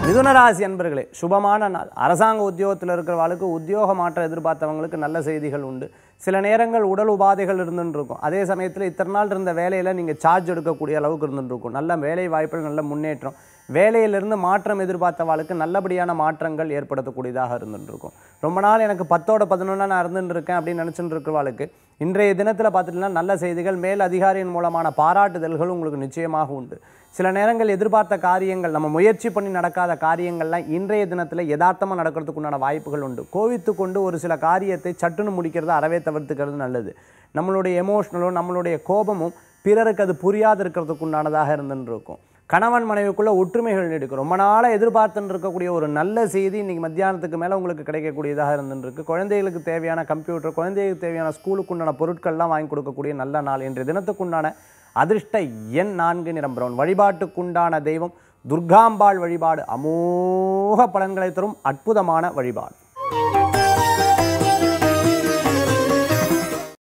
மிதுனராசி அன்பர்களே சுபமான நாள் அரசாங்க உத்தியோகத்தில் இருக்கிறவங்களுக்கு உத்தியோக மாற்றம் எதிர்பார்த்தவங்களுக்கு நல்ல செய்திகள் உண்டு சில நேரங்கள் உடல் உபாதைகள் இருந்துட்டு இருக்கும் அதே சமயத்தில் இத்தனை நாள் இருந்த வேலையில் நீங்கள் சார்ஜ் எடுக்கக்கூடிய அளவுக்கு இருந்துட்டு இருக்கும் நல்ல வேலை வாய்ப்புகள் நல்ல முன்னேற்றம் வேலையிலிருந்து மாற்றம் எதிர்பார்த்தவாளுக்கு நல்லபடியான மாற்றங்கள் ஏற்படுத்தக்கூடியதாக இருந்துட்டு இருக்கும் ரொம்ப நாள் எனக்கு பத்தோட பதினொன்றா நான் இருந்துட்டு இருக்கேன் அப்படின்னு நினச்சிட்டு இருக்கிறவாளுக்கு இன்றைய தினத்தில் பார்த்துட்டீங்கன்னா நல்ல செய்திகள் மேல் அதிகாரியின் மூலமான பாராட்டுதல்கள் உங்களுக்கு நிச்சயமாக உண்டு சில நேரங்கள் எதிர்பார்த்த காரியங்கள் நம்ம முயற்சி பண்ணி நடக்காத காரியங்கள்லாம் இன்றைய தினத்தில் யதார்த்தமாக நடக்கிறதுக்கு உண்டான வாய்ப்புகள் உண்டு கோவித்து கொண்டு ஒரு சில காரியத்தை சட்டுன்னு முடிக்கிறத அறவே தவிர்த்துக்கிறது நல்லது நம்மளுடைய எமோஷனலும் நம்மளுடைய கோபமும் பிறருக்கு அது புரியாது இருக்கிறதுக்கு உண்டானதாக இருந்துன்னு இருக்கும் கணவன் மனைவிக்குள்ள ஒற்றுமைகள் நீடிக்கும் ரொம்ப நாளாக எதிர்பார்த்துன்னு இருக்கக்கூடிய ஒரு நல்ல செய்தி இன்னைக்கு மத்தியானத்துக்கு மேலே உங்களுக்கு கிடைக்கக்கூடியதாக இருந்துருக்கு குழந்தைகளுக்கு தேவையான கம்ப்யூட்டர் குழந்தைகளுக்கு தேவையான ஸ்கூலுக்கு உண்டான பொருட்கள்லாம் வாங்கி கொடுக்கக்கூடிய நல்ல நாள் இன்றைய தினத்துக்குண்டான அதிர்ஷ்ட எண் நான்கு நிறம் பிரவுன் வழிபாட்டுக்குண்டான தெய்வம் துர்காம்பாள் வழிபாடு அமோக பலன்களை தரும் அற்புதமான வழிபாடு